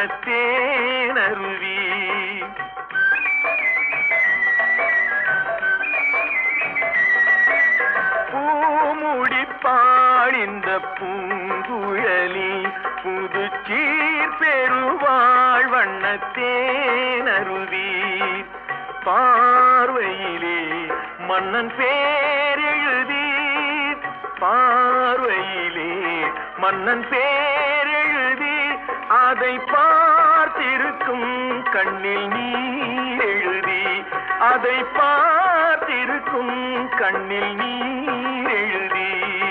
வண்ணத்தேனருவி பூமுடி பாடிந்த பூங்குழலி புது சீர் பெருவாழ் வண்ணத்தேனருவி பார்வையிலே மன்னன் பேரெழுதி பார்வையிலே மன்னன் பேரெழுதி அதை பார்த்திருக்கும் கண்ணில் நீர் எழுதி அதை பார்த்திருக்கும் கண்ணில் நீர் எழுதி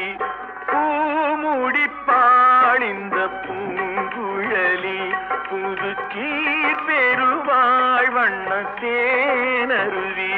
பூமுடி பாடிந்த பூங்குழலி புது கீர் பெருவாழ் வண்ணத்தேனருவி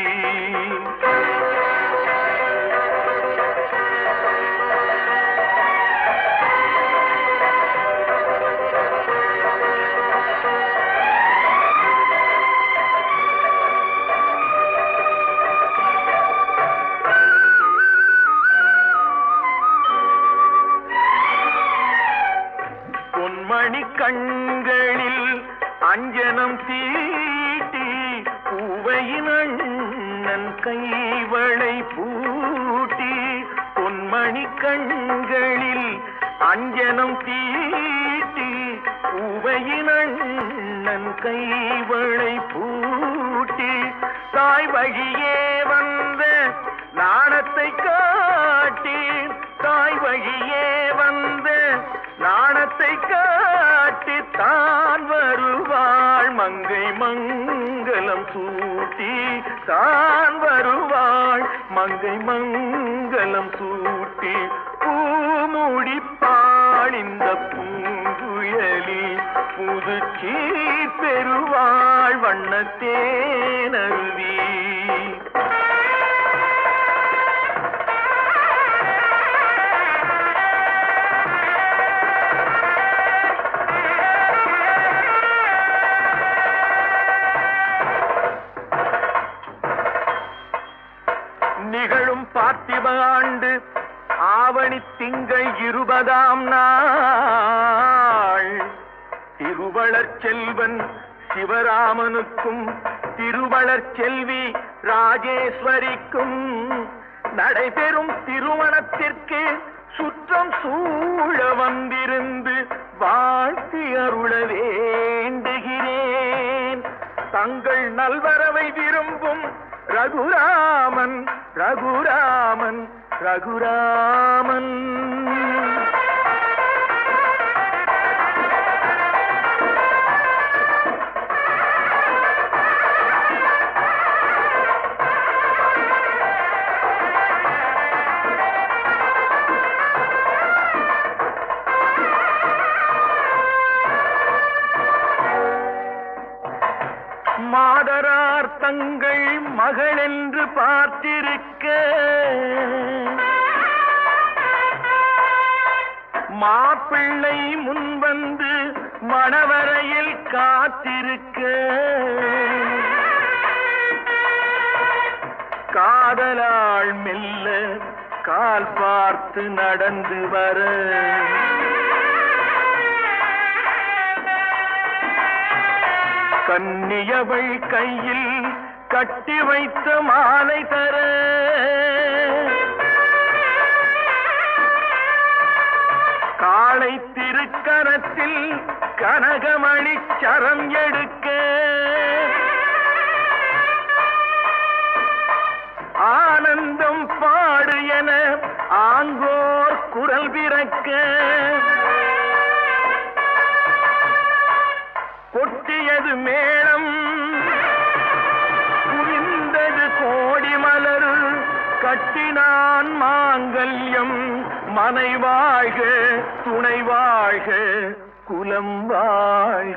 பொன்மணி கண்களில் அஞ்சனம் தீட்டி பூவையின் அண்ணன் கைவளை பூட்டி பொன்மணி கண்களில் அஞ்சனம் தீட்டி பூவையின் அண்ணன் கைவளை பூட்டி தாய் வழியே வந்த நாணத்தை காட்டி தாய் வழியே வந்த நாணத்தை காட்டி தான் வருவாள் மங்கை மங்களம் சூட்டி தான் வருவாள் மங்கை மங்களம் சூட்டி பூமுடி பாடிந்த பூங்குழலி புது சீர் பெருவாள் வண்ணத்தேனருவி நிகழும் பார்த்திப ஆண்டு ஆவணி திங்கள் இருபதாம் நாள் திருவளர் செல்வன் சிவராமனுக்கும் திருவளர் செல்வி ராஜேஸ்வரிக்கும் நடைபெறும் திருமணத்திற்கு சுற்றம் சூழ வந்திருந்து வாழ்த்தி அருள வேண்டுகிறேன் தங்கள் நல்வரவை விரும்பும் ரகுராமன் ரகுராமன் ரகுராமன் மாதரார் தங்கள் மகள் என்று பார்த்திருக்க மாப்பிள்ளை முன்வந்து மணவரையில் காத்திருக்க காதலாள் மெல்ல கால் பார்த்து நடந்து வர கன்னியவள் கையில் கட்டி வைத்த மாலை தர காளை திருக்கரத்தில் கனகமணி சரம் எடுக்க ஆனந்தம் பாடு என ஆங்கோர் குரல் பிறக்க கொட்டியது மேளம் குவிந்தது கோடி மலர் கட்டினான் மாங்கல்யம் மனை வாழ்க துணை வாழ்க குலம் வாழ்க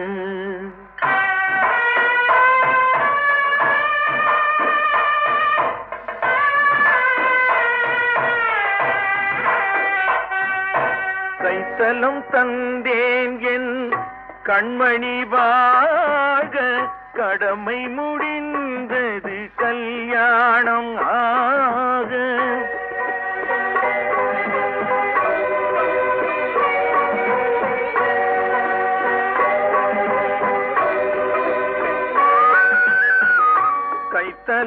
கைத்தலம் தந்தேன் என் கண்மணி வாழ கடமை முடிந்தது கல்யாணம் ஆக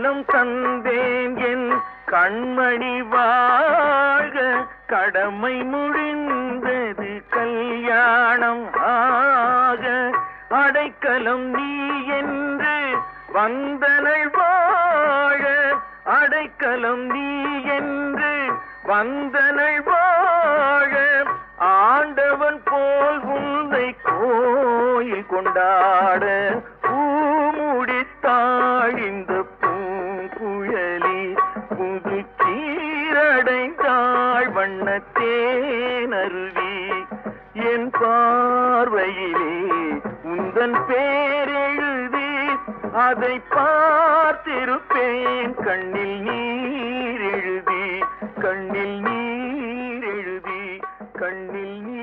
அடைக்கலம் தந்தேன் என் கண்மணி வாழ்க கடமை முடிந்தது கல்யாணம் ஆக அடைக்கலம் நீ என்று வந்தனள் வாழ அடைக்கலம் நீ என்று வந்தனள் வாழ ஆண்டவன் போல் உன்னை கோயில் கொண்டாட பூமுடித்தாள் இந்த பூங்குழலி புது சீரடைந்தாள் வண்ணத்தேனருவி என் பார்வையிலே உந்தன் பேரெழுதி அதை பார்த்திருப்பேன் கண்ணில் நீர் எழுதி கண்ணில் நீர் எழுதி கண்ணில் நீர்